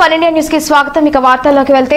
one India news కి స్వాగతం ఇక వార్తల్లోకి వెళ్తే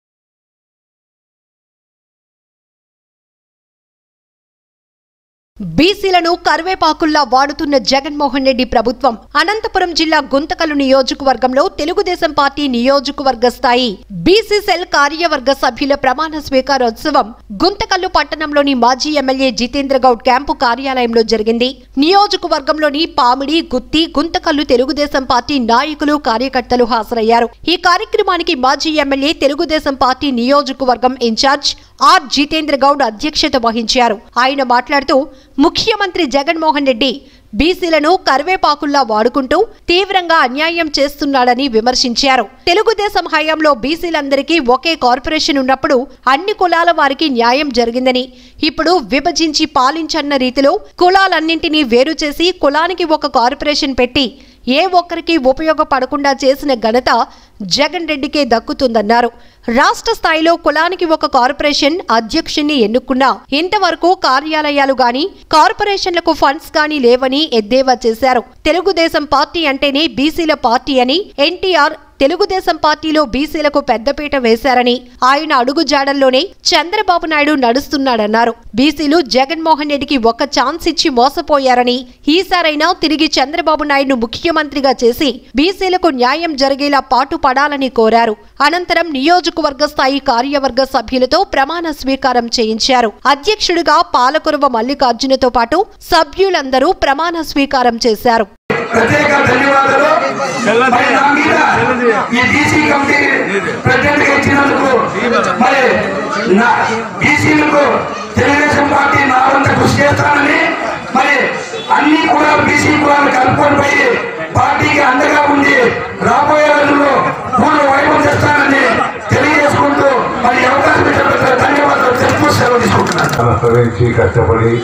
బీసీలను కరివేపాకుల్లా వాడుతున్న జగన్మోహన్ రెడ్డి ప్రభుత్వం అనంతపురం జిల్లా గుంతకల్లు నియోజకవర్గంలో తెలుగుదేశం పార్టీ నియోజకవర్గ స్థాయి బీసీ సెల్ కార్యవర్గ సభ్యుల ప్రమాణ స్వీకారోత్సవం గుంతకల్లు పట్టణంలోని మాజీ ఎమ్మెల్యే జితేంద్ర గౌడ్ క్యాంపు కార్యాలయంలో జరిగింది నియోజకవర్గంలోని పామిడి గుత్తి గుంతకల్లు తెలుగుదేశం పార్టీ నాయకులు కార్యకర్తలు హాజరయ్యారు ఈ కార్యక్రమానికి మాజీ ఎమ్మెల్యే తెలుగుదేశం పార్టీ నియోజకవర్గం ఇన్ఛార్జ్ ఆర్ జితేంద్ర గౌడ్ అధ్యక్షత వహించారు ఆయన మాట్లాడుతూ ముఖ్యమంత్రి జగన్మోహన్ రెడ్డి బీసీలను కరివేపాకుల్లా వాడుకుంటూ తీవ్రంగా అన్యాయం చేస్తున్నాడని విమర్శించారు తెలుగుదేశం హయాంలో బీసీలందరికీ ఒకే కార్పొరేషన్ ఉన్నప్పుడు అన్ని కులాల వారికి న్యాయం జరిగిందని ఇప్పుడు విభజించి పాలించన్న రీతిలో కులాలన్నింటినీ వేరు చేసి కులానికి ఒక కార్పొరేషన్ పెట్టి ఏ ఒక్కరికి ఉపయోగపడకుండా చేసిన ఘనత జగన్ రెడ్డికే దక్కుతుందన్నారు రాష్ట్ర స్థాయిలో కులానికి ఒక కార్పొరేషన్ అధ్యక్షుణ్ణి ఎన్నుకున్నా ఇంతవరకు కార్యాలయాలు గాని కార్పొరేషన్లకు ఫండ్స్ గాని లేవని ఎద్దేవా చేశారు తెలుగుదేశం పార్టీ అంటేనే బీసీల పార్టీ అని ఎన్టీఆర్ తెలుగుదేశం పార్టీలో బీసీలకు పెద్దపీట వేశారని ఆయన అడుగుజాడల్లోనే చంద్రబాబు నాయుడు నడుస్తున్నాడన్నారు బీసీలు జగన్మోహన్ రెడ్డికి ఒక ఛాన్స్ ఇచ్చి మోసపోయారని ఈసారైనా తిరిగి చంద్రబాబు నాయుడును ముఖ్యమంత్రిగా చేసి బీసీలకు న్యాయం జరిగేలా పాటు పడాలని కోరారు అనంతరం నియోజకవర్గ స్థాయి కార్యవర్గ సభ్యులతో ప్రమాణ స్వీకారం చేయించారు అధ్యక్షుడిగా పాలకురవ మల్లికార్జునతో పాటు సభ్యులందరూ ప్రమాణ స్వీకారం చేశారు ప్రత్యేక ధన్యవాదాలు మరి నా మీద ఈ బీసీ కమిటీ ప్రెసిడెంట్ గా ఇచ్చినందుకు మరి నా బీసీలకు తెలుగుదేశం పార్టీ నా వంత కృషి చేస్తానని మరి అన్ని కులాలు బీసీ కులాలు కలుపుకొని పోయి పార్టీకి అండగా ఉండి రాబోయే రోజుల్లో పూర్ణ వైభవం చేస్తానని తెలియజేసుకుంటూ మరి ఈ అవకాశం ఇచ్చినందుకు ధన్యవాదాలు తెలుపు సెలవు తీసుకుంటున్నాను తన శ్రమించి కష్టపడి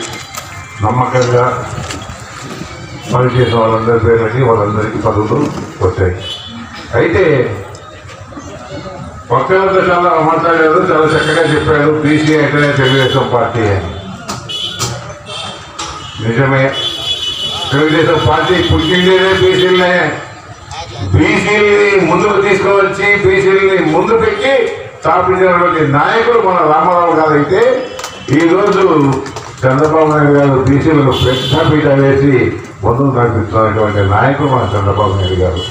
నమ్మకంగా పనిచేసిన వాళ్ళందరి పేర్లకి వాళ్ళందరికీ పదవులు వచ్చాయి అయితే పక్కనంతా చాలా మాట్లాడారు చాలా చక్కగా చెప్పాడు బీసీ అంటేనే తెలుగుదేశం పార్టీ అని నిజమే తెలుగుదేశం పార్టీ పుట్టిండేదే బీసీలనే బీసీలని ముందుకు తీసుకువచ్చి బీసీలని ముందు పెట్టి స్థాపించినటువంటి నాయకుడు మన రామారావు గారు అయితే ఈరోజు చంద్రబాబు నాయుడు గారు బీసీలకు పెద్ద పీట వేసి ముందుకు నడిపిస్తున్నటువంటి నాయకుడు మన చంద్రబాబు నాయుడు గారు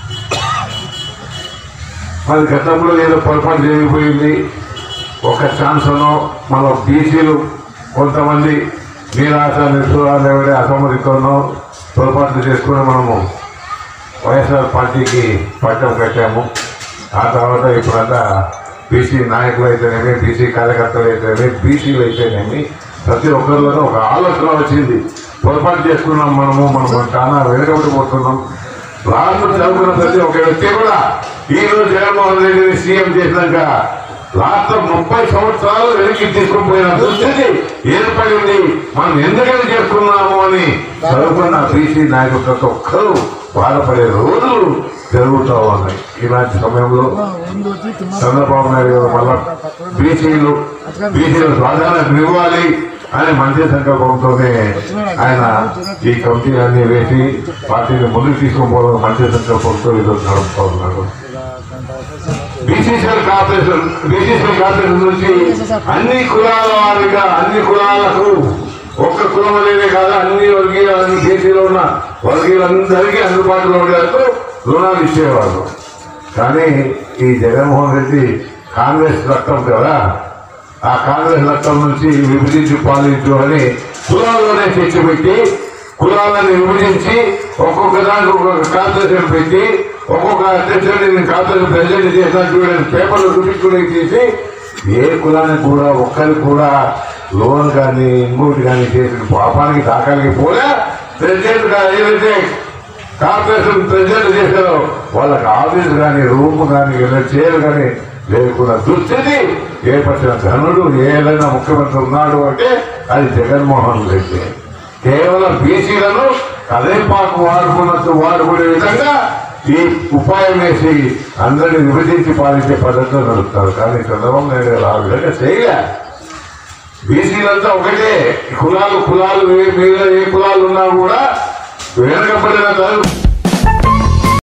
మరి గతంలో ఏదో పొరపాటు జరిగిపోయింది ఒక ఛాన్స్ను మన బీసీలు కొంతమంది నిరాశ నిస్సురాలేవడే అసమ్మతితోనో పొరపాట్లు చేసుకుని మనము వైఎస్ఆర్ పార్టీకి పట్టం కట్టాము ఆ తర్వాత ఇప్పుడంతా బీసీ నాయకులు అయితేనేమి బీసీ కార్యకర్తలు అయితేనేమి బీసీలు అయితేనేమి ప్రతి ఒక్కరిలోనూ ఒక ఆలోచన వచ్చింది పొరపాటు చేసుకున్నాం మనము మనం చాలా వెనుకబడిపోతున్నాం రాష్ట్రం చదువుకున్న ప్రతి ఒక్క వ్యక్తి కూడా ఈ రోజు జగన్మోహన్ రెడ్డిని సీఎం చేసినాక రాష్ట్రం ముప్పై సంవత్సరాలు వెనక్కి తీసుకుని పోయిన దుస్థితి ఏర్పడింది మనం ఎందుకని చేస్తున్నాము అని చదువుకున్న బీసీ నాయకులు ప్రతి ఒక్కరూ బాధపడే రోజులు జరుగుతూ ఉన్నాయి ఇలాంటి సమయంలో చంద్రబాబు నాయుడు గారు మళ్ళా బీసీలు బీసీలు ప్రాధాన్యత ఇవ్వాలి అని మంచి సంకల్పంతోనే ఆయన ఈ కమిటీ అన్ని వేసి పార్టీని ముందుకు తీసుకొని పోవడం మంచి సంకల్పంతో ఈరోజు నడుపుతా ఉన్నారు బీసీసీఎల్ కార్పొరేషన్ బీసీసీఎల్ కార్పొరేషన్ నుంచి అన్ని కులాల వారిగా అన్ని కులాలకు ఒక్క కులం అనేదే కాదు అన్ని వర్గీయాలు అన్ని బీసీలో ఉన్న వర్గీయులందరికీ అందుబాటులో ఉండేందుకు రుణాలు ఇచ్చేవారు కానీ ఈ జగన్మోహన్ రెడ్డి కాంగ్రెస్ రక్తం కదా ఆ కాంగ్రెస్ రక్తం నుంచి విభజించి పాలించు అని కులాల్లోనే తెచ్చిపెట్టి కులాలను విభజించి ఒక్కొక్క దానికి ఒక్కొక్క కార్పొరేషన్ పెట్టి ఒక్కొక్క అధ్యక్షుడిని నేను కార్పొరేషన్ ప్రెసిడెంట్ చేసిన చూడండి పేపర్లు చూపించుకుని తీసి ఏ కులానికి కూడా ఒక్కరికి కూడా లోన్ కానీ ఇంకోటి కానీ చేసిన పాపానికి దాఖలకి పోలే ప్రెసిడెంట్ గా ఏదైతే కార్పొరేషన్ ప్రెసిడెంట్ చేశారో వాళ్ళకి ఆఫీస్ కానీ రూమ్ కానీ చైర్ కానీ లేకున్న దుస్థితి ఏర్పరిచిన ధనుడు ఏదైనా ముఖ్యమంత్రి ఉన్నాడు అంటే అది జగన్మోహన్ రెడ్డి కేవలం బీసీలను అదే పాకు వాడుకున్నట్టు వాడుకునే విధంగా ఈ ఉపాయం వేసి అందరినీ విభజించి పాలించే పద్ధతిలో నడుపుతారు కానీ చంద్రబాబు నాయుడు గారు ఆ విధంగా చేయలే బీసీలంతా ఒకటే కులాలు కులాలు ఏ మీద ఏ కులాలు ఉన్నా కూడా వెనకబడిన తరం